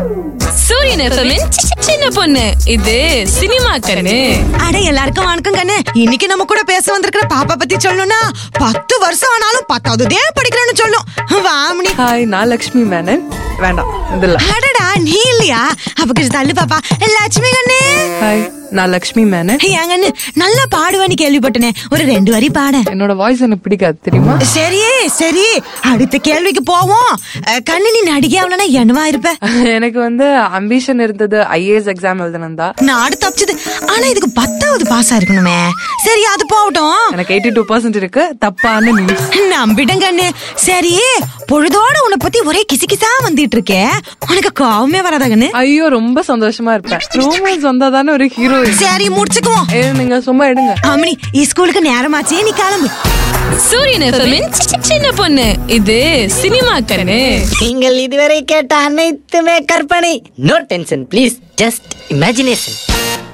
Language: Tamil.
சூரியன் எஃப்எம்மின் சின்ன பொண்ணு இது சினிமா கண்ணு அட எல்லாருக்கும் வணக்கம் கண்ணு இன்னைக்கு நம்ம கூட பேச வந்திருக்கிற பாப்பா பத்தி சொல்லணும்னா பத்து வருஷம் ஆனாலும் பத்தாவது ஏன் படிக்கிறேன்னு சொல்லும் வாமணி ஹாய் நான் லக்ஷ்மி மேனன் வேண்டாம் இது இல்ல அடடா நீ இல்லையா அப்ப கொஞ்சம் தள்ளு பாப்பா லட்சுமி கண்ணு ஹாய் நான் லக்ஷ்மி மேனன் ஏன் கண்ணு நல்லா பாடுவேன்னு கேள்விப்பட்டனே ஒரு ரெண்டு வரி பாட என்னோட வாய்ஸ் எனக்கு பிடிக்காது தெரியுமா சரி சரி அடுத்த கேள்விக்கு போவோம் அஹ், கண்ணு நீ நடிகை ஆகலன்னா என்னவா இருப்ப எனக்கு வந்து அம்பிஷன் இருந்தது ஐஏஎஸ் எக்ஸாம் எழுதணும் நாடு தப்பிச்சது ஆனா இதுக்கு பத்தாவது பாஸ் இருக்கணுமே சரி அது போகட்டும் எனக்கு எயிட்டி டூ பர்சன்ட் இருக்கு தப்பான நியூஸ் நம்பிட்டேன் கண்ணு சரி பொழுதோட உன்னை பத்தி ஒரே கிசு கிசா வந்துட்டு இருக்கே உனக்கு கோவமே வராதா கண்ணு ஐயோ ரொம்ப சந்தோஷமா இருப்பேன் ரோமன்ஸ் வந்தா தானே ஒரு ஹீரோ சரி முடிச்சுக்குவோம் நீங்க சும்மா எடுங்க அம்மனி ஸ்கூலுக்கு நேரமாச்சே நீ கிளம்பு சூரியன் எஃப்எம்மின் சின்ன பொண்ணு இது சினிமா கண்ணு நீங்கள் இதுவரை கேட்ட அனைத்துமே கற்பனை no tension please just imagination